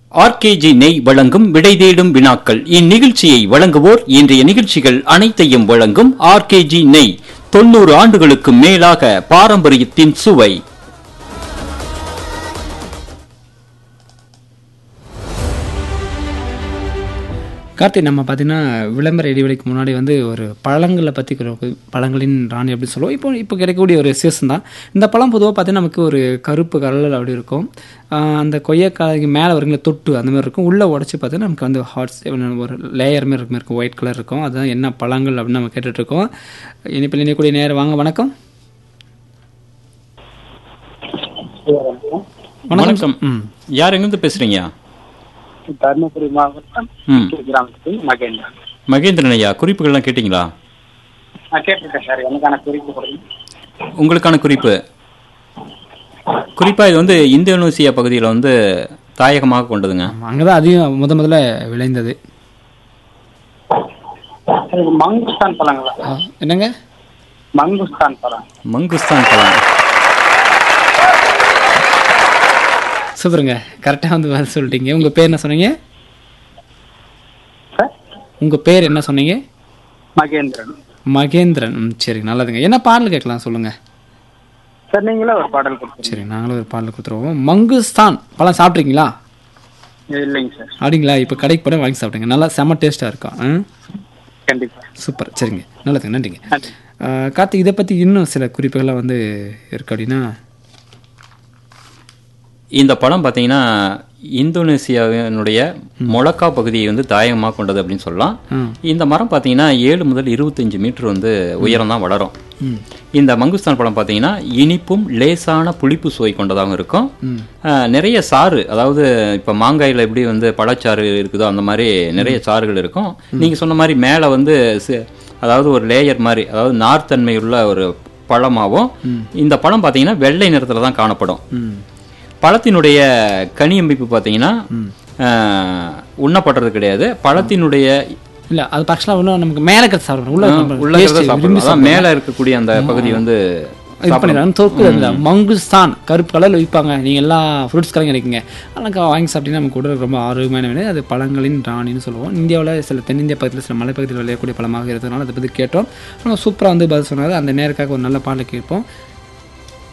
RKG நெய் வழங்கும் விடை தேடும் வினாக்கள் இந்நிகழ்ச்சியை வழங்குவோர் இன்றைய நிகழ்ச்சிகள் அனைத்தையும் வழங்கும் ஆர்கேஜி நெய் தொண்ணூறு ஆண்டுகளுக்கு மேலாக பாரம்பரியத்தின் சுவை கார்த்தி நம்ம பார்த்தீங்கன்னா விளம்பர இடைவெளிக்கு முன்னாடி வந்து ஒரு பழங்களை பற்றி பழங்களின் ராணி அப்படின்னு சொல்லுவோம் இப்போ இப்போ கிடைக்கக்கூடிய ஒரு சீசன் தான் இந்த பழம் பொதுவாக பார்த்தீங்கன்னா நமக்கு ஒரு கருப்பு கலரில் அப்படி இருக்கும் ஆஹ் அந்த கொய்யாக்காய்க்கு மேலே வருங்கள தொட்டு அந்த மாதிரி இருக்கும் உள்ளே உடச்சி பார்த்தீங்கன்னா நமக்கு வந்து ஹார்ட்ஸ் ஒரு லேயர் மாதிரி இருக்கும் இருக்கும் ஒயிட் கலர் இருக்கும் அதுதான் என்ன பழங்கள் அப்படின்னு நம்ம கேட்டுட்ருக்கோம் இனிப்பில் இணையக்கூடிய நேரம் வாங்க வணக்கம் வணக்கம் ம் யார் எங்கிருந்து பேசுறீங்க தருமபுரி மாவட்டம் ம் கிராமத்துக்கு மகேந்திரன் மகேந்திரன் ஐயா குறிப்புகள்லாம் கேட்டிங்களா நான் கேட்டிருக்கேன் சார் எனக்கான குறிப்பு கொடுங்க உங்களுக்கான குறிப்பு குறிப்பா இது வந்து இந்தோனேசியா பகுதியில் வந்து தாயகமாக கொண்டதுங்க அங்கே தான் அதிகம் முத முதல்ல விளைந்தது சார் இது மங்குஸ்தான் பழங்களா ஆ, என்னங்க மங்குஸ்தான் பழம் மங்குஸ்தான் பழம் சூப்பருங்க கரெக்டாக வந்து பதில் சொல்லிட்டீங்க உங்கள் பேர் என்ன சொன்னீங்க சார் உங்கள் பேர் என்ன சொன்னீங்க மகேந்திரன் மகேந்திரன் ம் சரி நல்லதுங்க என்ன பாடல் கேட்கலாம் சொல்லுங்கள் சார் நீங்களே ஒரு பாடல் கொடுத்துருங்க சரி நாங்களும் ஒரு பாடல் கொடுத்துருவோம் மங்குஸ்தான் பழம் சாப்பிட்றீங்களா இல்லைங்க சார் அப்படிங்களா இப்போ கடைக்கு போட வாங்கி சாப்பிடுங்க நல்லா செம்ம டேஸ்ட்டாக இருக்கும் ஆ கண்டிப்பா சூப்பர் சரிங்க நல்லதுங்க நன்றிங்க நன்றி ஆ, கார்த்திக் இதை பற்றி இன்னும் சில குறிப்புகள்லாம் வந்து இருக்கு அப்படின்னா இந்த பழம் பார்த்தீங்கன்னா இந்தோனேசியாவினுடைய மொளக்கா பகுதியை வந்து தாயகமாக கொண்டது அப்படின்னு சொல்லலாம் ம். இந்த மரம் பார்த்தீங்கன்னா ஏழு முதல் இருபத்தஞ்சு மீட்டர் வந்து உயரம் தான் வளரும் ம் இந்த மங்குஸ்தான் பழம் பார்த்தீங்கன்னா இனிப்பும் லேசான புளிப்பு சுவை கொண்டதாகவும் இருக்கும் ம் ஆஹ், நிறைய சாறு அதாவது இப்போ மாங்காயில் எப்படி வந்து பழச்சாறு இருக்குதோ அந்த மாதிரி நிறைய சாறுகள் இருக்கும் நீங்கள் சொன்ன மாதிரி மேலே வந்து சி- அதாவது ஒரு லேயர் மாதிரி அதாவது நார்த்தன்மை உள்ள ஒரு பழமாகவும் இந்த பழம் பார்த்தீங்கன்னா வெள்ளை நிறத்தில் தான் காணப்படும் ம் பழத்தினுடைய கனி அமைப்பு பார்த்தீங்கன்னா ஆஹ், உண்ணப்படுறது கிடையாது பழத்தினுடைய இல்லை அது ஆக்சுவலாக இன்னும் நமக்கு மேலே இருக்கிறது சாப்பிடணும் உள்ள நம்ம உள்ள taste இருக்கிறத விரும்பி சாப்பிடலாம் அதான் மேலே இருக்கக்கூடிய அந்த பகுதி வந்து இது பண்ணிடுறாங்க தொக்கு அந்த மங்குஸ்தான் கருப்பு கலரில் விற்பாங்க நீங்கள் எல்லா ஃப்ரூட்ஸ் கடையும் கிடைக்குங்க அதெல்லாம் வாங்கி சாப்பிட்டீங்கன்னா நமக்கு உடலுக்கு ரொம்ப ஆரோக்கியமான வினை அது பழங்களின் ராணின்னு சொல்லுவோம் இந்தியாவில் சில தென்னிந்திய பகுதியில் சில மலைப்பகுதியில் விளையக்கூடிய பழமாக இருக்கிறதுனால அதை பற்றி கேட்டோம் ஆனால் சூப்பராக வந்து பதில் சொன்னார் அந்த நேரக்காக ஒரு நல்ல பாடலை கேட்போம்